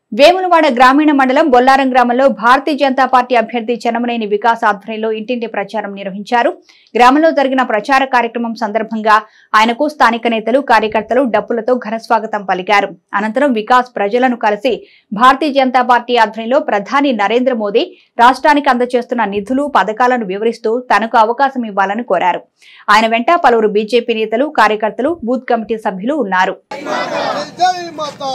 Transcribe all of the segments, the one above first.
వేములవాడ గ్రామీణ మండలం బొల్లారం గ్రామంలో భారతీయ జనతా పార్టీ అభ్యర్థి చెనమనేని వికాస్ ఆధ్వర్యంలో ఇంటింటి ప్రచారం నిర్వహించారు గ్రామంలో జరిగిన ప్రచార కార్యక్రమం సందర్భంగా ఆయనకు స్థానిక నేతలు కార్యకర్తలు డప్పులతో ఘనస్వాగతం పలికారు అనంతరం వికాస్ ప్రజలను కలిసి భారతీయ జనతా పార్టీ ఆధ్వర్యంలో ప్రధాని నరేంద్ర మోదీ రాష్ట్రానికి అందజేస్తున్న నిధులు పథకాలను వివరిస్తూ తనకు అవకాశం ఇవ్వాలని కోరారు ఆయన వెంట పలువురు బీజేపీ నేతలు కార్యకర్తలు బూత్ కమిటీ సభ్యులు ఉన్నారు జై మాతా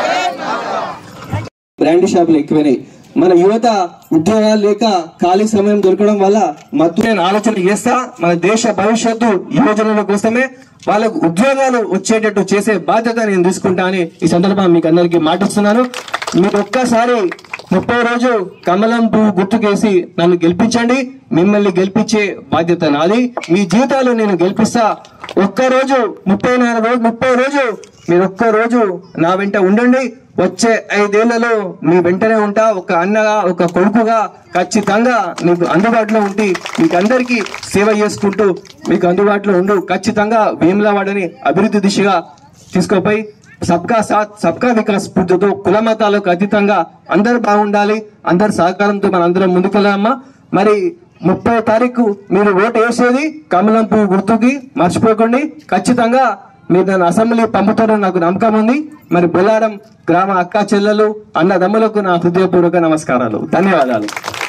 బ్రాండ్ షాపులు ఎక్కువైనాయి మన యువత ఉద్యోగాలు లేక ఖాళీ సమయం దొరకడం వల్ల మత్తు నేను ఆలోచన చేస్తా మన దేశ భవిష్యత్తు యువజనుల కోసమే వాళ్ళకు ఉద్యోగాలు వచ్చేటట్టు చేసే బాధ్యత నేను తీసుకుంటా అని ఈ సందర్భంగా మీకు అందరికీ మాటిస్తున్నాను మీరు ఒక్కసారి ముప్పై రోజు కమలం పువ్వు గుర్తుకేసి నన్ను గెలిపించండి మిమ్మల్ని గెలిపించే బాధ్యత నాది మీ జీవితాలు నేను గెలిపిస్తా ఒక్క రోజు ముప్పై నాలుగు రోజు ముప్పై రోజు మీరు ఒక్క రోజు నా వెంట ఉండండి వచ్చే ఐదేళ్లలో మీ వెంటనే ఉంటా ఒక అన్నగా ఒక కొడుకుగా ఖచ్చితంగా మీకు అందుబాటులో ఉండి మీకు అందరికీ సేవ చేసుకుంటూ మీకు అందుబాటులో ఉండు ఖచ్చితంగా వేములవాడని అభివృద్ధి దిశగా తీసుకుపోయి సబ్కా సాత్ సబ్కా వికాస్ స్ఫూర్తితో కుల మతాలకు అతీతంగా అందరు బాగుండాలి అందరి సహకారంతో మన అందరం ముందుకెళ్ళామా మరి ముప్పై తారీఖు మీరు ఓటు వేసేది కమలం పువ్వు గుర్తుకి మర్చిపోకండి ఖచ్చితంగా మీరు దాన్ని అసెంబ్లీ పంపుతారని నాకు నమ్మకం ఉంది మరి బొల్లారం గ్రామ అక్క చెల్లెలు అన్నదమ్ములకు నా హృదయపూర్వక నమస్కారాలు ధన్యవాదాలు